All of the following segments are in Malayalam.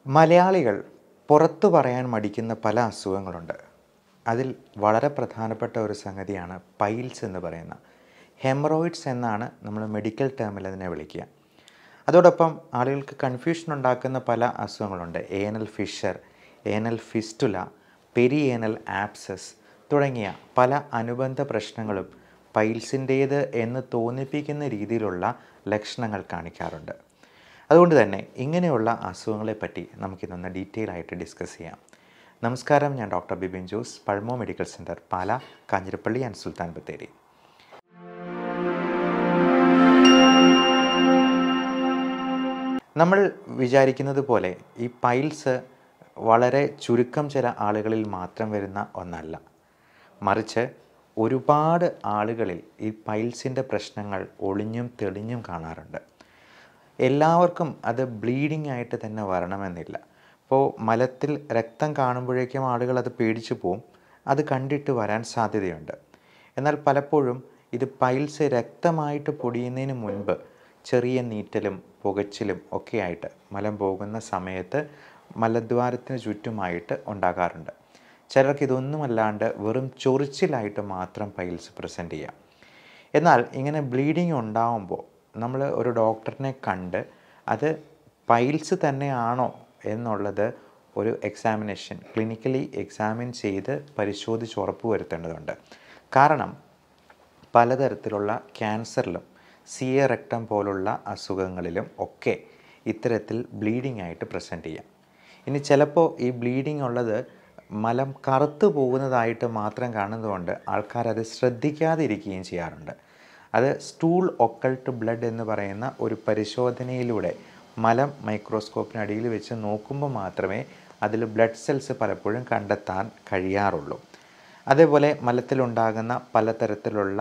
മലയാളികൾ പുറത്തു പറയാൻ മടിക്കുന്ന പല അസുഖങ്ങളുണ്ട് അതിൽ വളരെ പ്രധാനപ്പെട്ട ഒരു സംഗതിയാണ് പൈൽസ് എന്ന് പറയുന്ന ഹെമറോയിഡ്സ് എന്നാണ് നമ്മൾ മെഡിക്കൽ ടേമിൽ അതിനെ വിളിക്കുക അതോടൊപ്പം ആളുകൾക്ക് കൺഫ്യൂഷൻ ഉണ്ടാക്കുന്ന പല അസുഖങ്ങളുണ്ട് anal fissure anal fistula perianal abscess തുടങ്ങിയ പല അനുബന്ധ പ്രശ്നങ്ങളും പൈൽസിൻ്റേത് എന്ന് തോന്നിപ്പിക്കുന്ന രീതിയിലുള്ള ലക്ഷണങ്ങൾ കാണിക്കാറുണ്ട് അതുകൊണ്ട് തന്നെ ഇങ്ങനെയുള്ള അസുഖങ്ങളെപ്പറ്റി നമുക്കിതൊന്ന് ഡീറ്റെയിൽ ആയിട്ട് ഡിസ്കസ് ചെയ്യാം നമസ്കാരം ഞാൻ doctor Bibin Jose Pulmo medical centre Pala Kanjirappally and Sultan Bathery നമ്മൾ വിചാരിക്കുന്നത് പോലെ ഈ പൈൽസ് വളരെ ചുരുക്കം ചില ആളുകളിൽ മാത്രം വരുന്ന ഒന്നല്ല മറിച്ച് ഒരുപാട് ആളുകളിൽ ഈ പൈൽസിൻ്റെ പ്രശ്നങ്ങൾ ഒളിഞ്ഞും തെളിഞ്ഞും കാണാറുണ്ട് എല്ലാവർക്കും അത് ബ്ലീഡിംഗ് ആയിട്ട് തന്നെ വരണമെന്നില്ല ഇപ്പോൾ മലത്തിൽ രക്തം കാണുമ്പോഴേക്കും ആളുകൾ അത് പേടിച്ചു പോവും അത് കണ്ടിട്ട് വരാൻ സാധ്യതയുണ്ട് എന്നാൽ പലപ്പോഴും ഇത് പൈൽസ് രക്തമായിട്ട് പൊടിയുന്നതിന് മുൻപ് ചെറിയ നീറ്റലും പുകച്ചിലും ഒക്കെ ആയിട്ട് മലം പോകുന്ന സമയത്ത് മലദ്വാരത്തിന് ചുറ്റുമായിട്ട് ഉണ്ടാകാറുണ്ട് ചിലർക്ക് ഇതൊന്നുമല്ലാണ്ട് വെറും ചൊറിച്ചിലായിട്ട് മാത്രം പൈൽസ് പ്രസൻറ്റ് ചെയ്യാം എന്നാൽ ഇങ്ങനെ ബ്ലീഡിങ് ഉണ്ടാവുമ്പോൾ നമ്മൾ ഒരു ഡോക്ടറിനെ കണ്ട് അത് പൈൽസ് തന്നെയാണോ എന്നുള്ളത് ഒരു എക്സാമിനേഷൻ ക്ലിനിക്കലി എക്സാമിൻ ചെയ്ത് പരിശോധിച്ച് ഉറപ്പ് വരുത്തേണ്ടതുണ്ട് കാരണം പലതരത്തിലുള്ള ക്യാൻസറിലും സിയ റെക്ടം പോലുള്ള അസുഖങ്ങളിലും ഒക്കെ ഇത്തരത്തിൽ ബ്ലീഡിംഗ് ആയിട്ട് പ്രസൻറ്റ് ചെയ്യാം ഇനി ചിലപ്പോൾ ഈ ബ്ലീഡിംഗ് ഉള്ളത് മലം കറുത്തു പോകുന്നതായിട്ട് മാത്രം കാണുന്നതുകൊണ്ട് ആൾക്കാർ അത് ശ്രദ്ധിക്കാതെ ഇരിക്കുകയും ചെയ്യാറുണ്ട് അത് സ്റ്റൂൾ ഒക്കൾട്ട് ബ്ലഡ് എന്ന് പറയുന്ന ഒരു പരിശോധനയിലൂടെ മലം മൈക്രോസ്കോപ്പിനടിയിൽ വെച്ച് നോക്കുമ്പോൾ മാത്രമേ അതിൽ ബ്ലഡ് സെൽസ് പലപ്പോഴും കണ്ടെത്താൻ കഴിയാറുള്ളൂ അതേപോലെ മലത്തിലുണ്ടാകുന്ന പലതരത്തിലുള്ള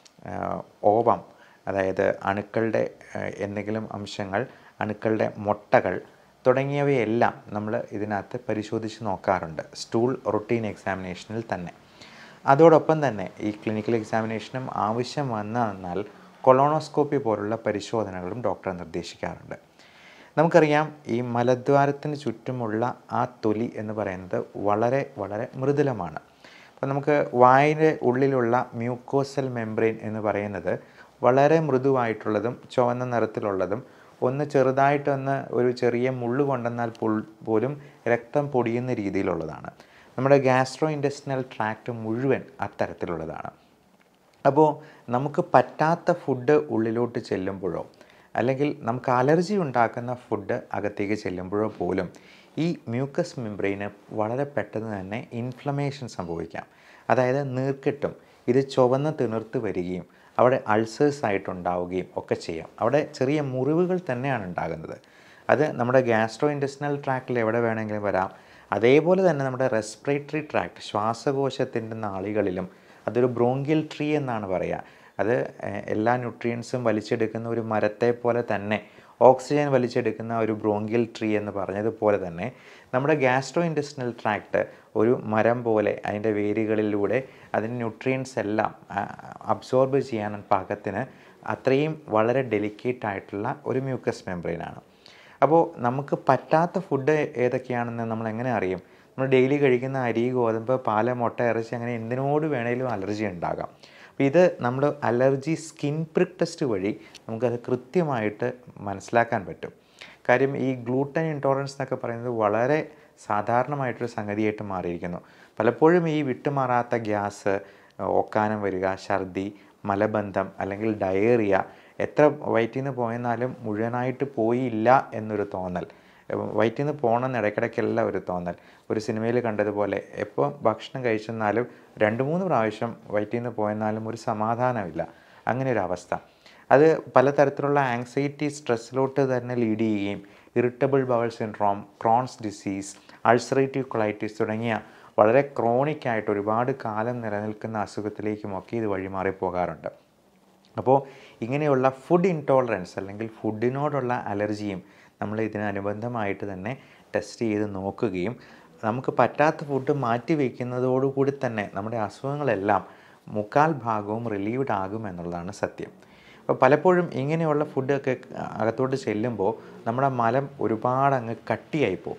ഓവം അതായത് അണുക്കളുടെ എന്തെങ്കിലും അംശങ്ങൾ അണുക്കളുടെ മുട്ടകൾ തുടങ്ങിയവയെല്ലാം നമ്മൾ ഇതിനകത്ത് പരിശോധിച്ച് നോക്കാറുണ്ട് സ്റ്റൂൾ റൊട്ടീൻ എക്സാമിനേഷനിൽ തന്നെ അതോടൊപ്പം തന്നെ ഈ ക്ലിനിക്കൽ എക്സാമിനേഷനും ആവശ്യം വന്നാൽ കൊളോണോസ്കോപ്പി പോലുള്ള പരിശോധനകളും ഡോക്ടർ നിർദ്ദേശിക്കാറുണ്ട് നമുക്കറിയാം ഈ മലദ്വാരത്തിന് ചുറ്റുമുള്ള ആ തൊലി എന്ന് പറയുന്നത് വളരെ വളരെ മൃദുലമാണ് അപ്പോൾ നമുക്ക് വായിൻ്റെ ഉള്ളിലുള്ള മ്യൂക്കോസൽ മെംബ്രെയിൻ എന്ന് പറയുന്നത് വളരെ മൃദുവായിട്ടുള്ളതും ചുവന്ന നിറത്തിലുള്ളതും ഒന്ന് ചെറുതായിട്ടൊന്ന് ഒരു ചെറിയ മുള്ളു കൊണ്ടെന്നാൽ പോലും രക്തം പൊടിയുന്ന രീതിയിലുള്ളതാണ് നമ്മുടെ ഗ്യാസ്ട്രോ ഇൻഡസ്റ്റിനൽ ട്രാക്റ്റ് മുഴുവൻ അത്തരത്തിലുള്ളതാണ് അപ്പോൾ നമുക്ക് പറ്റാത്ത ഫുഡ് ഉള്ളിലോട്ട് ചെല്ലുമ്പോഴോ അല്ലെങ്കിൽ നമുക്ക് അലർജി ഉണ്ടാക്കുന്ന ഫുഡ് അകത്തേക്ക് ചെല്ലുമ്പോഴോ പോലും ഈ മ്യൂക്കസ് മെംബ്രെയിന് വളരെ പെട്ടെന്ന് തന്നെ ഇൻഫ്ലമേഷൻ സംഭവിക്കാം അതായത് നീർക്കെട്ടും ഇത് ചുവന്ന് തിണിർത്ത് വരികയും അവിടെ അൾസേഴ്സ് ആയിട്ടുണ്ടാവുകയും ഒക്കെ ചെയ്യാം അവിടെ ചെറിയ മുറിവുകൾ തന്നെയാണ് ഉണ്ടാകുന്നത് അത് നമ്മുടെ ഗ്യാസ്ട്രോ ഇൻഡസ്റ്റിനൽ ട്രാക്റ്റിൽ എവിടെ വേണമെങ്കിലും വരാം അതേപോലെ തന്നെ നമ്മുടെ റെസ്പിറേറ്ററി ട്രാക്ട് ശ്വാസകോശത്തിൻ്റെ നാളികളിലും അതൊരു ബ്രോങ്കിയൽ ട്രീ എന്നാണ് പറയുക അത് എല്ലാ ന്യൂട്രിയൻസും വലിച്ചെടുക്കുന്ന ഒരു മരത്തെ പോലെ തന്നെ ഓക്സിജൻ വലിച്ചെടുക്കുന്ന ഒരു ബ്രോങ്കിയൽ ട്രീ എന്ന് പറഞ്ഞതുപോലെ തന്നെ നമ്മുടെ ഗ്യാസ്ട്രോ ഇൻഡസ്റ്റിനൽ ട്രാക്ട് ഒരു മരം പോലെ അതിൻ്റെ വേരുകളിലൂടെ അതിൻ്റെ ന്യൂട്രിയൻസ് എല്ലാം അബ്സോർബ് ചെയ്യാൻ പാകത്തിന് അത്രയും വളരെ ഡെലിക്കേറ്റ് ആയിട്ടുള്ള ഒരു മ്യൂക്കസ് മെംബ്രെയിനാണ് അപ്പോൾ നമുക്ക് പറ്റാത്ത ഫുഡ് ഏതൊക്കെയാണെന്ന് നമ്മൾ എങ്ങനെ അറിയും നമ്മൾ ഡെയിലി കഴിക്കുന്ന അരി ഗോതമ്പ് പാല് മുട്ട ഇറച്ചി അങ്ങനെ എന്തിനോട് വേണേലും അലർജി ഉണ്ടാകാം അപ്പോൾ ഇത് നമ്മൾ അലർജി സ്കിൻ പ്രിക് ടെസ്റ്റ് വഴി നമുക്കത് കൃത്യമായിട്ട് മനസ്സിലാക്കാൻ പറ്റും കാര്യം ഈ ഗ്ലൂട്ടൻ ഇൻടോളറൻസ് എന്നൊക്കെ പറയുന്നത് വളരെ സാധാരണമായിട്ടൊരു സംഗതിയായിട്ട് മാറിയിരിക്കുന്നു പലപ്പോഴും ഈ വിട്ടുമാറാത്ത ഗ്യാസ് ഒക്കാനം വരിക ഛർദി മലബന്ധം അല്ലെങ്കിൽ ഡയേറിയ എത്ര വയറ്റിൽ നിന്ന് പോയെന്നാലും മുഴുവനായിട്ട് പോയില്ല എന്നൊരു തോന്നൽ വയറ്റിൽ നിന്ന് പോകണമെന്ന് ഇടയ്ക്കിടയ്ക്കെല്ലാം ഒരു തോന്നൽ ഒരു സിനിമയിൽ കണ്ടതുപോലെ എപ്പോൾ ഭക്ഷണം കഴിച്ചെന്നാലും രണ്ട് മൂന്ന് പ്രാവശ്യം വയറ്റിൽ നിന്ന് പോയെന്നാലും ഒരു സമാധാനമില്ല അങ്ങനെ ഒരു അവസ്ഥ അത് പലതരത്തിലുള്ള ആങ്സൈറ്റി സ്ട്രെസ്സിലോട്ട് തന്നെ ലീഡ് ചെയ്യുകയും irritable bowel syndrome Crohn's disease ulcerative colitis തുടങ്ങിയ വളരെ ക്രോണിക് ആയിട്ട് ഒരുപാട് കാലം നിലനിൽക്കുന്ന അസുഖത്തിലേക്കുമൊക്കെ ഇത് വഴിമാറി പോകാറുണ്ട് അപ്പോൾ ഇങ്ങനെയുള്ള ഫുഡ് ഇൻടോളറൻസ് അല്ലെങ്കിൽ ഫുഡിനോടുള്ള അലർജിയും നമ്മൾ ഇതിനനുബന്ധമായിട്ട് തന്നെ ടെസ്റ്റ് ചെയ്ത് നോക്കുകയും നമുക്ക് പറ്റാത്ത ഫുഡ് മാറ്റി വയ്ക്കുന്നതോടുകൂടി തന്നെ നമ്മുടെ അസുഖങ്ങളെല്ലാം മുക്കാൽ ഭാഗവും റിലീവ്ഡ് ആകും എന്നുള്ളതാണ് സത്യം അപ്പോൾ പലപ്പോഴും ഇങ്ങനെയുള്ള ഫുഡൊക്കെ അകത്തോട്ട് ചെല്ലുമ്പോൾ നമ്മുടെ മലം ഒരുപാട് അങ്ങ് കട്ടിയായി പോകും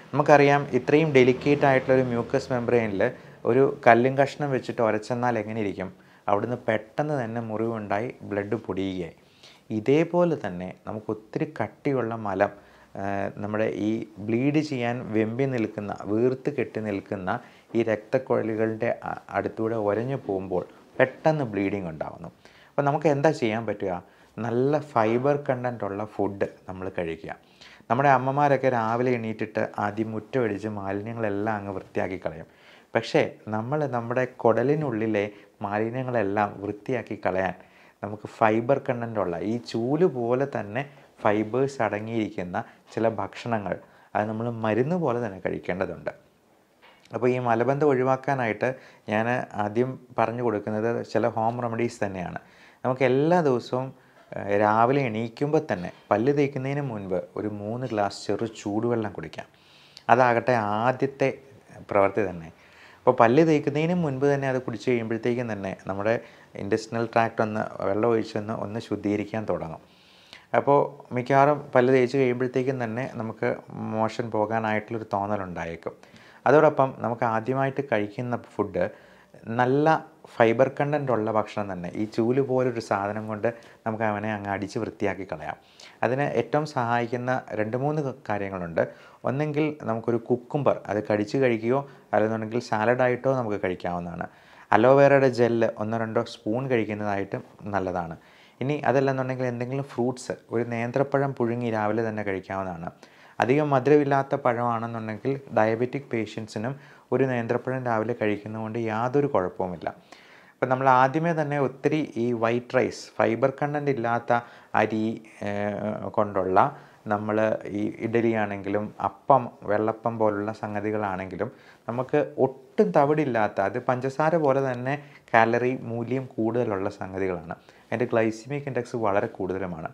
നമുക്കറിയാം ഇത്രയും ഡെലിക്കേറ്റ് ആയിട്ടുള്ള ഒരു മ്യൂക്കസ് മെംബ്രെയിനിൽ ഒരു കല്ലും കഷ്ണം വെച്ചിട്ട് ഉരച്ചെന്നാൽ എങ്ങനെ ഇരിക്കും അവിടുന്ന് പെട്ടെന്ന് തന്നെ മുറിവുണ്ടായി ബ്ലഡ് പൊടിയുകയായി ഇതേപോലെ തന്നെ നമുക്ക് ഒത്തിരി കട്ടിയുള്ള മലം ആ, നമ്മുടെ ഈ ബ്ലീഡ് ചെയ്യാൻ വെമ്പി നിൽക്കുന്ന വീർത്ത് കെട്ടി നിൽക്കുന്ന ഈ രക്തക്കുഴലുകളുടെ അ- അടുത്തൂടെ ഉരഞ്ഞു പോകുമ്പോൾ പെട്ടെന്ന് ബ്ലീഡിങ് ഉണ്ടാകുന്നു അപ്പോൾ നമുക്ക് എന്താ ചെയ്യാൻ പറ്റുക നല്ല ഫൈബർ കണ്ടൻ്റ് ഉള്ള ഫുഡ് നമ്മൾ കഴിക്കുക നമ്മുടെ അമ്മമാരൊക്കെ രാവിലെ എണീറ്റിട്ട് ആദ്യം മുറ്റമടിച്ച് മാലിന്യങ്ങളെല്ലാം അങ്ങ് വൃത്തിയാക്കി കളയും പക്ഷേ നമ്മൾ നമ്മുടെ കുടലിനുള്ളിലെ മാലിന്യങ്ങളെല്ലാം വൃത്തിയാക്കി കളയാൻ നമുക്ക് ഫൈബർ കണ്ടൻ്റ് ഉള്ള ഈ ചൂല് പോലെ തന്നെ ഫൈബേഴ്സ് അടങ്ങിയിരിക്കുന്ന ചില ഭക്ഷണങ്ങൾ അത് നമ്മൾ മരുന്ന് പോലെ തന്നെ കഴിക്കേണ്ടതുണ്ട് അപ്പോൾ ഈ മലബന്ധം ഒഴിവാക്കാനായിട്ട് ഞാൻ ആദ്യം പറഞ്ഞു കൊടുക്കുന്നത് ചില ഹോം റെമഡീസ് തന്നെയാണ് നമുക്ക് എല്ലാ ദിവസവും ഏഹ്, രാവിലെ എണീക്കുമ്പോൾ തന്നെ പല്ല് തേക്കുന്നതിന് മുൻപ് ഒരു മൂന്ന് ഗ്ലാസ് ചെറു ചൂടുവെള്ളം കുടിക്കാം അതാകട്ടെ ആദ്യത്തെ പ്രവൃത്തി തന്നെ അപ്പോൾ പല്ല് തേക്കുന്നതിന് മുൻപ് തന്നെ അത് കുടിച്ച് കഴിയുമ്പോഴത്തേക്കും തന്നെ നമ്മുടെ ഇൻഡസ്ട്രിയൽ ട്രാക്ട് ഒന്ന് വെള്ളം ഒഴിച്ചൊന്ന് ഒന്ന് ശുദ്ധീകരിക്കാൻ തുടങ്ങും അപ്പോൾ മിക്കവാറും പല്ല് തേച്ച് കഴിയുമ്പോഴത്തേക്കും തന്നെ നമുക്ക് മോഷൻ പോകാനായിട്ടുള്ളൊരു തോന്നലുണ്ടായേക്കും അതോടൊപ്പം നമുക്ക് ആദ്യമായിട്ട് കഴിക്കുന്ന ഫുഡ് നല്ല ഫൈബർ കണ്ടൻ്റ് ഉള്ള ഭക്ഷണം തന്നെ ഈ ചൂല് പോലൊരു സാധനം കൊണ്ട് നമുക്ക് അവനെ അങ്ങ് അടിച്ച് വൃത്തിയാക്കി കളയാം അതിന് ഏറ്റവും സഹായിക്കുന്ന രണ്ട് മൂന്ന് കാര്യങ്ങളുണ്ട് ഒന്നെങ്കിൽ നമുക്കൊരു കുക്കുംബർ അത് കടിച്ച് കഴിക്കുകയോ അല്ലെന്നുണ്ടെങ്കിൽ സാലഡായിട്ടോ നമുക്ക് കഴിക്കാവുന്നതാണ് അലോവേറയുടെ ജെല്ല് ഒന്നോ രണ്ടോ സ്പൂൺ കഴിക്കുന്നതായിട്ടും നല്ലതാണ് ഇനി അതല്ലെന്നുണ്ടെങ്കിൽ എന്തെങ്കിലും ഫ്രൂട്ട്സ് ഒരു നേന്ത്രപ്പഴം പുഴുങ്ങി രാവിലെ തന്നെ കഴിക്കാവുന്നതാണ് അധികം മധുരമില്ലാത്ത പഴമാണെന്നുണ്ടെങ്കിൽ ഡയബറ്റിക് പേഷ്യൻസിനും ഒരു നേന്ത്രപ്പഴം രാവിലെ കഴിക്കുന്നതുകൊണ്ട് യാതൊരു കുഴപ്പവുമില്ല അപ്പം നമ്മൾ ആദ്യമേ തന്നെ ഒത്തിരി ഈ വൈറ്റ് റൈസ് ഫൈബർ കണ്ടൻ്റ് ഇല്ലാത്ത അരി ഏഹ്, കൊണ്ടുള്ള നമ്മൾ ഈ ഇഡലി ആണെങ്കിലും അപ്പം വെള്ളപ്പം പോലുള്ള സംഗതികളാണെങ്കിലും നമുക്ക് ഒട്ടും തവിടില്ലാത്ത അത് പഞ്ചസാര പോലെ തന്നെ കാലറി മൂല്യം കൂടുതലുള്ള സംഗതികളാണ് അതിൻ്റെ ഗ്ലൈസിമിക് ഇൻഡെക്സ് വളരെ കൂടുതലുമാണ്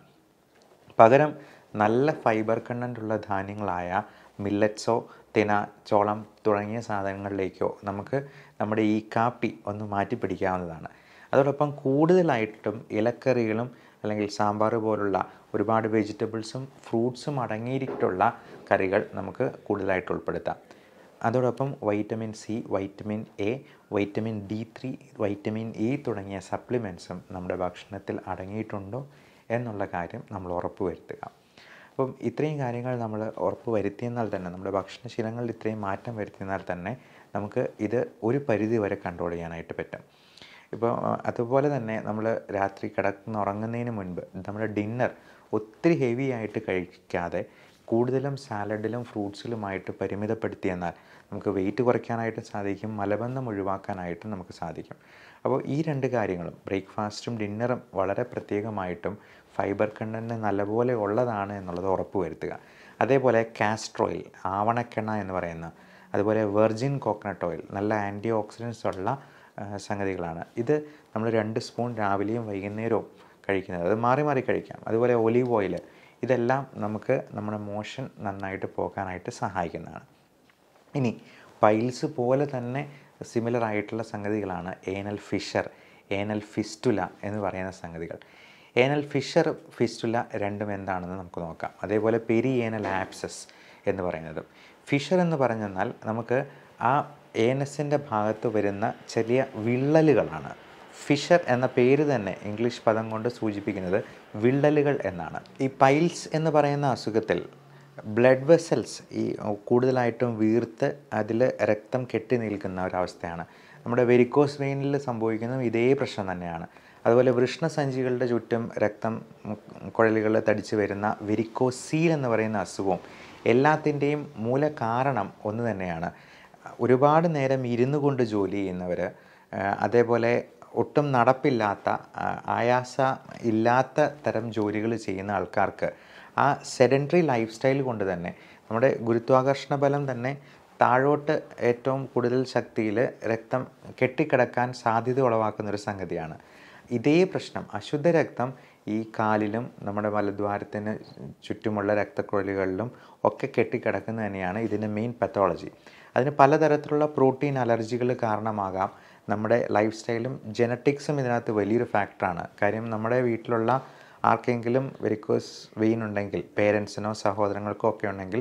പകരം നല്ല ഫൈബർ കണ്ടൻ്റ് ഉള്ള ധാന്യങ്ങളായ മില്ലറ്റ്സോ തിന ചോളം തുടങ്ങിയ സാധനങ്ങളിലേക്കോ നമുക്ക് നമ്മുടെ ഈ കാപ്പി ഒന്ന് മാറ്റി പിടിക്കാവുന്നതാണ് അതോടൊപ്പം കൂടുതലായിട്ടും ഇലക്കറികളും അല്ലെങ്കിൽ സാമ്പാർ പോലുള്ള ഒരുപാട് വെജിറ്റബിൾസും ഫ്രൂട്ട്സും അടങ്ങിയിട്ടുള്ള കറികൾ നമുക്ക് കൂടുതലായിട്ട് ഉൾപ്പെടുത്താം അതോടൊപ്പം vitamin C vitamin A vitamin D three vitamin E തുടങ്ങിയ സപ്ലിമെൻറ്റ്സും നമ്മുടെ ഭക്ഷണത്തിൽ അടങ്ങിയിട്ടുണ്ടോ എന്നുള്ള കാര്യം നമ്മൾ ഉറപ്പ് വരുത്തുക അപ്പം ഇത്രയും കാര്യങ്ങൾ നമ്മൾ ഉറപ്പ് വരുത്തിയെന്നാൽ തന്നെ നമ്മുടെ ഭക്ഷണശീലങ്ങളിൽ ഇത്രയും മാറ്റം വരുത്തിയെന്നാൽ തന്നെ നമുക്ക് ഇത് ഒരു പരിധി വരെ കൺട്രോൾ ചെയ്യാനായിട്ട് പറ്റും ഇപ്പോൾ അതുപോലെ തന്നെ നമ്മൾ രാത്രി കിടക്കുന്ന ഉറങ്ങുന്നതിന് മുൻപ് നമ്മുടെ ഡിന്നർ ഒത്തിരി ഹെവി ആയിട്ട് കഴിക്കാതെ കൂടുതലും സാലഡിലും ഫ്രൂട്ട്സിലുമായിട്ട് പരിമിതപ്പെടുത്തിയെന്നാൽ നമുക്ക് വെയിറ്റ് കുറയ്ക്കാനായിട്ട് സാധിക്കും മലബന്ധം ഒഴിവാക്കാനായിട്ടും നമുക്ക് സാധിക്കും അപ്പോൾ ഈ രണ്ട് കാര്യങ്ങളും ബ്രേക്ക്ഫാസ്റ്റും ഡിന്നറും വളരെ പ്രത്യേകമായിട്ടും ഫൈബർ കണ്ടൻറ്റ് നല്ലപോലെ ഉള്ളതാണ് എന്നുള്ളത് ഉറപ്പ് വരുത്തുക അതേപോലെ കാസ്റ്റർ ഓയിൽ ആവണക്കെണ്ണ എന്ന് പറയുന്ന അതുപോലെ വെർജിൻ കോക്കനട്ട് ഓയിൽ നല്ല ആൻറ്റി ഓക്സിഡൻസ് ഉള്ള ആ, സംഗതികളാണ് ഇത് നമ്മൾ രണ്ട് സ്പൂൺ രാവിലെയും വൈകുന്നേരവും കഴിക്കുന്നത് അത് മാറി മാറി കഴിക്കാം അതുപോലെ ഒലീവ് ഓയിൽ ഇതെല്ലാം നമുക്ക് നമ്മുടെ മോഷൻ നന്നായിട്ട് പോകാനായിട്ട് സഹായിക്കുന്നതാണ് ഇനി പൈൽസ് പോലെ തന്നെ സിമിലർ ആയിട്ടുള്ള സംഗതികളാണ് ഏനൽ ഫിഷർ ഏനൽ ഫിസ്റ്റുല എന്ന് പറയുന്ന സംഗതികൾ ഏനൽ ഫിഷർ ഫിസ്റ്റുല രണ്ടും എന്താണെന്ന് നമുക്ക് നോക്കാം അതേപോലെ പെരി ഏനൽ ആപ്സസ് എന്ന് പറയുന്നത് ഫിഷർ എന്ന് പറഞ്ഞെന്നാൽ നമുക്ക് ആ ഏനസിൻ്റെ ഭാഗത്ത് വരുന്ന ചെറിയ വിള്ളലുകളാണ് ഫിഷർ എന്ന പേര് തന്നെ ഇംഗ്ലീഷ് പദം കൊണ്ട് സൂചിപ്പിക്കുന്നത് വിള്ളലുകൾ എന്നാണ് ഈ പൈൽസ് എന്ന് പറയുന്ന അസുഖത്തിൽ ബ്ലഡ് വെസൽസ് ഈ കൂടുതലായിട്ടും വീർത്ത് അതിൽ രക്തം കെട്ടി നിൽക്കുന്ന ഒരവസ്ഥയാണ് നമ്മുടെ വെരിക്കോസ് വെയിനിൽ സംഭവിക്കുന്നതും ഇതേ പ്രശ്നം തന്നെയാണ് അതുപോലെ വൃഷ്ണസഞ്ചികളുടെ ചുറ്റും രക്തം കുഴലുകൾ തടിച്ച് വരുന്ന വെരിക്കോസീൽ എന്ന് പറയുന്ന അസുഖവും എല്ലാത്തിൻ്റെയും മൂല കാരണം ഒന്ന് തന്നെയാണ് ഒരുപാട് നേരം ഇരുന്നു കൊണ്ട് ജോലി ചെയ്യുന്നവർ അതേപോലെ ഒട്ടും നടപ്പില്ലാത്ത ആ, ആയാസ ഇല്ലാത്ത തരം ജോലികൾ ചെയ്യുന്ന ആൾക്കാർക്ക് ആ സെഡൻറ്ററി ലൈഫ് സ്റ്റൈൽ കൊണ്ട് തന്നെ നമ്മുടെ ഗുരുത്വാകർഷണ ബലം തന്നെ താഴോട്ട് ഏറ്റവും കൂടുതൽ ശക്തിയിൽ രക്തം കെട്ടിക്കിടക്കാൻ സാധ്യത ഉളവാക്കുന്ന ഒരു സംഗതിയാണ് ഇതേ പ്രശ്നം അശുദ്ധ രക്തം ഈ കാലിലും നമ്മുടെ മലദ്വാരത്തിന് ചുറ്റുമുള്ള രക്തക്കുഴലുകളിലും ഒക്കെ കെട്ടിക്കിടക്കുന്നത് തന്നെയാണ് ഇതിൻ്റെ മെയിൻ പത്തോളജി അതിന് പലതരത്തിലുള്ള പ്രോട്ടീൻ അലർജികൾ കാരണമാകാം നമ്മുടെ ലൈഫ് സ്റ്റൈലും ജനറ്റിക്സും ഇതിനകത്ത് വലിയൊരു ഫാക്ടറാണ് കാര്യം നമ്മുടെ വീട്ടിലുള്ള ആർക്കെങ്കിലും വെരിക്കോസ് വെയിൻ ഉണ്ടെങ്കിൽ പേരൻസിനോ സഹോദരങ്ങൾക്കോ ഒക്കെ ഉണ്ടെങ്കിൽ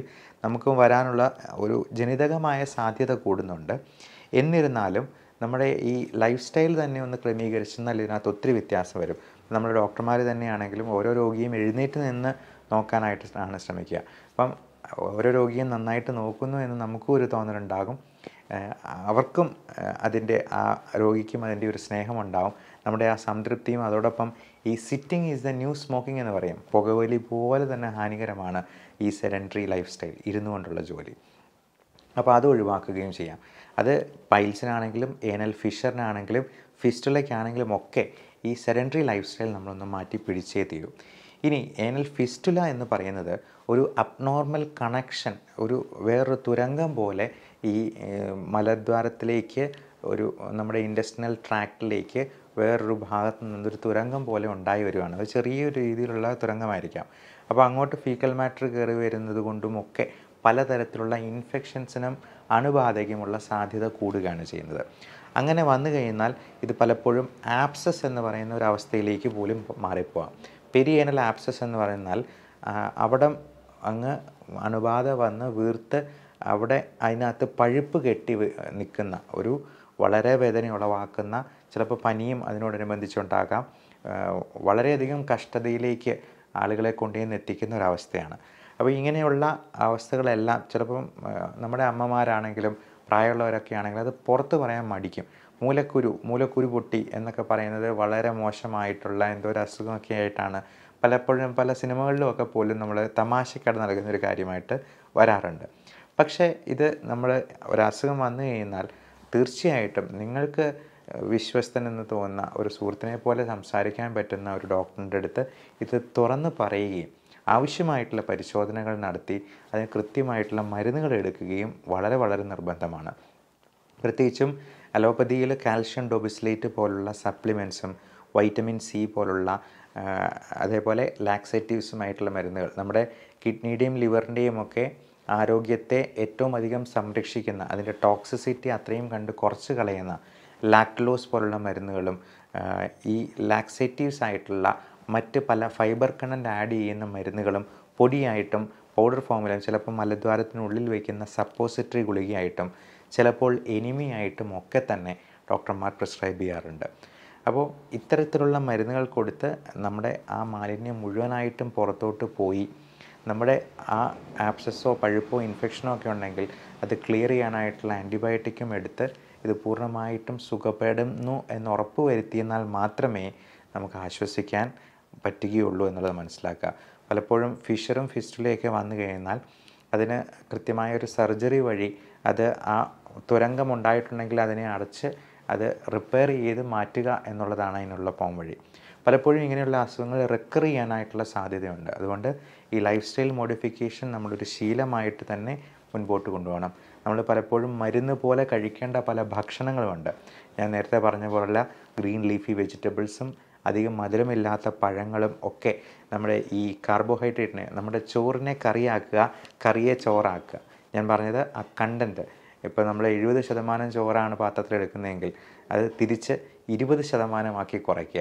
നമുക്ക് വരാനുള്ള ഒരു ജനിതകമായ സാധ്യത കൂടുന്നുണ്ട് എന്നിരുന്നാലും നമ്മുടെ ഈ ലൈഫ് സ്റ്റൈൽ തന്നെ ഒന്ന് ക്രമീകരിച്ചെന്നാൽ ഇതിനകത്ത് ഒത്തിരി വ്യത്യാസം വരും നമ്മുടെ ഡോക്ടർമാർ തന്നെയാണെങ്കിലും ഓരോ രോഗിയും എഴുന്നേറ്റ് നിന്ന് നോക്കാനായിട്ട് ആണ് ശ്രമിക്കുക അപ്പം ഓരോ രോഗിയും നന്നായിട്ട് നോക്കുന്നു എന്ന് നമുക്കും ഒരു തോന്നലുണ്ടാകും ഏഹ് അവർക്കും ഏഹ് അതിൻ്റെ ആ രോഗിക്കും അതിൻ്റെ ഒരു സ്നേഹമുണ്ടാവും നമ്മുടെ ആ സംതൃപ്തിയും അതോടൊപ്പം ഈ sitting is the new smoking എന്ന് പറയും പുകവലി പോലെ തന്നെ ഹാനികരമാണ് ഈ സെഡൻറ്ററി ലൈഫ് സ്റ്റൈൽ ഇരുന്നു കൊണ്ടുള്ള ജോലി അപ്പോൾ അത് ഒഴിവാക്കുകയും ചെയ്യാം അത് പൈൽസിനാണെങ്കിലും ഏനൽ ഫിഷറിനാണെങ്കിലും ഫിസ്റ്റുലയ്ക്കാണെങ്കിലും ഒക്കെ ഈ സെഡൻറ്ററി ലൈഫ് സ്റ്റൈൽ നമ്മളൊന്ന് മാറ്റി പിടിച്ചേ തീരൂ ഇനി ഏനൽ ഫിസ്റ്റുല എന്ന് പറയുന്നത് ഒരു അബ്നോർമൽ കണക്ഷൻ ഒരു വേറൊരു തുരങ്കം പോലെ ഈ ഏഹ്, മലദ്വാരത്തിലേക്ക് ഒരു നമ്മുടെ ഇൻഡസ്ട്രിയൽ ട്രാക്റ്റിലേക്ക് വേറൊരു ഭാഗത്ത് നിന്നൊരു തുരങ്കം പോലെ ഉണ്ടായി വരുവാണ് അത് ചെറിയൊരു രീതിയിലുള്ള തുരങ്കമായിരിക്കാം അപ്പോൾ അങ്ങോട്ട് ഫീക്കൽ മാറ്റർ കയറി വരുന്നത് കൊണ്ടുമൊക്കെ പലതരത്തിലുള്ള ഇൻഫെക്ഷൻസിനും അണുബാധയ്ക്കുമുള്ള സാധ്യത കൂടുകയാണ് ചെയ്യുന്നത് അങ്ങനെ വന്നു കഴിഞ്ഞാൽ ഇത് പലപ്പോഴും ആപ്സസ് എന്ന് പറയുന്ന ഒരു അവസ്ഥയിലേക്ക് പോലും മാറിപ്പോവാം പെരിയേനൽ ആപ്സസ് എന്ന് പറഞ്ഞാൽ ആ, അവിടം അങ്ങ് അണുബാധ വന്ന് വീർത്ത് അവിടെ അതിനകത്ത് പഴുപ്പ് കെട്ടി നിൽക്കുന്ന ഒരു വളരെ വേദന ഉളവാക്കുന്ന ചിലപ്പോൾ പനിയും അതിനോടനുബന്ധിച്ചുണ്ടാകാം ആ, വളരെയധികം കഷ്ടതയിലേക്ക് ആളുകളെ കൊണ്ടുചെന്ന് എത്തിക്കുന്ന ഒരവസ്ഥയാണ് അപ്പോൾ ഇങ്ങനെയുള്ള അവസ്ഥകളെല്ലാം ചിലപ്പം ആ, നമ്മുടെ അമ്മമാരാണെങ്കിലും പ്രായമുള്ളവരൊക്കെ ആണെങ്കിലും അത് പുറത്ത് പറയാൻ മടിക്കും മൂലക്കുരു മൂലക്കുരു പൊട്ടി എന്നൊക്കെ പറയുന്നത് വളരെ മോശമായിട്ടുള്ള എന്തോ ഒരു അസുഖമൊക്കെ ആയിട്ടാണ് പലപ്പോഴും പല സിനിമകളിലും ഒക്കെ പോലും നമ്മൾ തമാശക്കാട് നടക്കുന്ന ഒരു കാര്യമായിട്ട് വരാറുണ്ട് പക്ഷേ ഇത് നമ്മൾ ഒരു അസുഖം വന്നു കഴിഞ്ഞാൽ തീർച്ചയായിട്ടും നിങ്ങൾക്ക് വിശ്വസ്തനെന്ന് തോന്നുന്ന ഒരു സുഹൃത്തിനെ പോലെ സംസാരിക്കാൻ പറ്റുന്ന ഒരു ഡോക്ടറിൻ്റെ അടുത്ത് ഇത് തുറന്ന് പറയുകയും ആവശ്യമായിട്ടുള്ള പരിശോധനകൾ നടത്തി അതിന് കൃത്യമായിട്ടുള്ള മരുന്നുകൾ എടുക്കുകയും വളരെ വളരെ നിർബന്ധമാണ് പ്രത്യേകിച്ചും അലോപ്പതിയിൽ കാൽഷ്യം ഡോബിസ്ലേറ്റ് പോലുള്ള സപ്ലിമെൻസും വൈറ്റമിൻ സി പോലുള്ള ആ, അതേപോലെ ലാക്സേറ്റീവ്സുമായിട്ടുള്ള മരുന്നുകൾ നമ്മുടെ കിഡ്നിയുടെയും ലിവറിൻ്റെയും ഒക്കെ ആരോഗ്യത്തെ ഏറ്റവും അധികം സംരക്ഷിക്കുന്ന അതിൻ്റെ ടോക്സിസിറ്റി അത്രയും കണ്ട് കുറച്ച് കളയുന്ന ലാക്ടലോസ് പോലുള്ള മരുന്നുകളും ആ, ഈ ലാക്സേറ്റീവ്സ് ആയിട്ടുള്ള മറ്റ് പല ഫൈബർ കണ്ടൻറ്റ് ആഡ് ചെയ്യുന്ന മരുന്നുകളും പൊടിയായിട്ടും പൗഡർ ഫോമിലും ചിലപ്പോൾ മലദ്വാരത്തിനുള്ളിൽ വയ്ക്കുന്ന സപ്പോസിറ്ററി ഗുളികയായിട്ടും ചിലപ്പോൾ എനിമിയായിട്ടും ഒക്കെ തന്നെ ഡോക്ടർമാർ പ്രിസ്ക്രൈബ് ചെയ്യാറുണ്ട് അപ്പോൾ ഇത്തരത്തിലുള്ള മരുന്നുകൾ കൊടുത്ത് നമ്മുടെ ആ മാലിന്യം മുഴുവനായിട്ടും പുറത്തോട്ട് പോയി നമ്മുടെ ആ ആപ്സസോ പഴുപ്പോ ഇൻഫെക്ഷനോ ഒക്കെ ഉണ്ടെങ്കിൽ അത് ക്ലിയർ ചെയ്യാനായിട്ടുള്ള ആൻറ്റിബയോട്ടിക്കും എടുത്ത് ഇത് പൂർണ്ണമായിട്ടും സുഖപ്പെടുന്നു എന്ന് ഉറപ്പ് വരുത്തിയെന്നാൽ മാത്രമേ നമുക്ക് ആശ്വസിക്കാൻ പറ്റുകയുള്ളൂ എന്നുള്ളത് മനസ്സിലാക്കുക പലപ്പോഴും ഫിഷറും ഫിസ്റ്റുലയൊക്കെ വന്നു കഴിഞ്ഞാൽ അതിന് കൃത്യമായ ഒരു സർജറി വഴി അത് ആ തുരങ്കം ഉണ്ടായിട്ടുണ്ടെങ്കിൽ അതിനെ അടച്ച് അത് റിപ്പയർ ചെയ്ത് മാറ്റുക എന്നുള്ളതാണ് അതിനുള്ള പോം വഴി പലപ്പോഴും ഇങ്ങനെയുള്ള അസുഖങ്ങൾ റിക്കർ ചെയ്യാനായിട്ടുള്ള സാധ്യതയുണ്ട് അതുകൊണ്ട് ഈ ലൈഫ് സ്റ്റൈൽ മോഡിഫിക്കേഷൻ നമ്മളൊരു ശീലമായിട്ട് തന്നെ മുൻപോട്ട് കൊണ്ടുപോകണം നമ്മൾ പലപ്പോഴും മരുന്ന് പോലെ കഴിക്കേണ്ട പല ഭക്ഷണങ്ങളുമുണ്ട് ഞാൻ നേരത്തെ പറഞ്ഞ പോലുള്ള ഗ്രീൻ ലീഫി വെജിറ്റബിൾസും അധികം മധുരമില്ലാത്ത പഴങ്ങളും ഒക്കെ നമ്മുടെ ഈ കാർബോഹൈഡ്രേറ്റിനെ നമ്മുടെ ചോറിനെ കറിയാക്കുക കറിയെ ചോറാക്കുക ഞാൻ പറഞ്ഞത് ആ കണ്ടൻറ്റ് ഇപ്പോൾ നമ്മൾ എഴുപത് ശതമാനം ചോറാണ് പാത്രത്തിൽ എടുക്കുന്നതെങ്കിൽ അത് തിരിച്ച് ഇരുപത് ശതമാനമാക്കി കുറയ്ക്കുക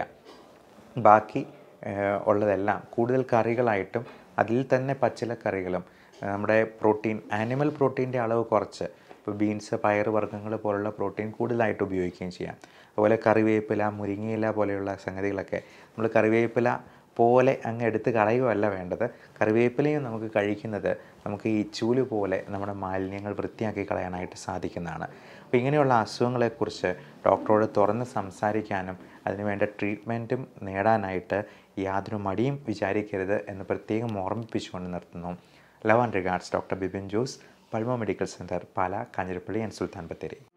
ബാക്കി ഏഹ്, ഉള്ളതെല്ലാം കൂടുതൽ കറികളായിട്ടും അതിൽ തന്നെ പച്ചിലക്കറികളും ഏഹ്, നമ്മുടെ പ്രോട്ടീൻ ആനിമൽ പ്രോട്ടീൻ്റെ അളവ് കുറച്ച് ഇപ്പോൾ ബീൻസ് പയർ വർഗ്ഗങ്ങൾ പോലുള്ള പ്രോട്ടീൻ കൂടുതലായിട്ട് ഉപയോഗിക്കുകയും ചെയ്യാം അതുപോലെ കറിവേപ്പില മുരിങ്ങയില പോലെയുള്ള സംഗതികളൊക്കെ നമ്മൾ കറിവേപ്പില പോലെ അങ്ങ് എടുത്ത് കളയുകയല്ല വേണ്ടത് കറിവേപ്പിലയും നമുക്ക് കഴിക്കുന്നത് നമുക്ക് ഈ ചൂല് പോലെ നമ്മുടെ മാലിന്യങ്ങൾ വൃത്തിയാക്കി കളയാനായിട്ട് സാധിക്കുന്നതാണ് അപ്പോൾ ഇങ്ങനെയുള്ള അസുഖങ്ങളെക്കുറിച്ച് ഡോക്ടറോട് തുറന്ന് സംസാരിക്കാനും അതിനുവേണ്ട ട്രീറ്റ്മെൻറ്റും നേടാനായിട്ട് യാതൊരു മടിയും വിചാരിക്കരുത് എന്ന് പ്രത്യേകം ഓർമ്മിപ്പിച്ചുകൊണ്ട് നിർത്തുന്നു love and regards doctor Bipin Jose Pulmo medical centre Pala Kanjirappally and Sultan Bathery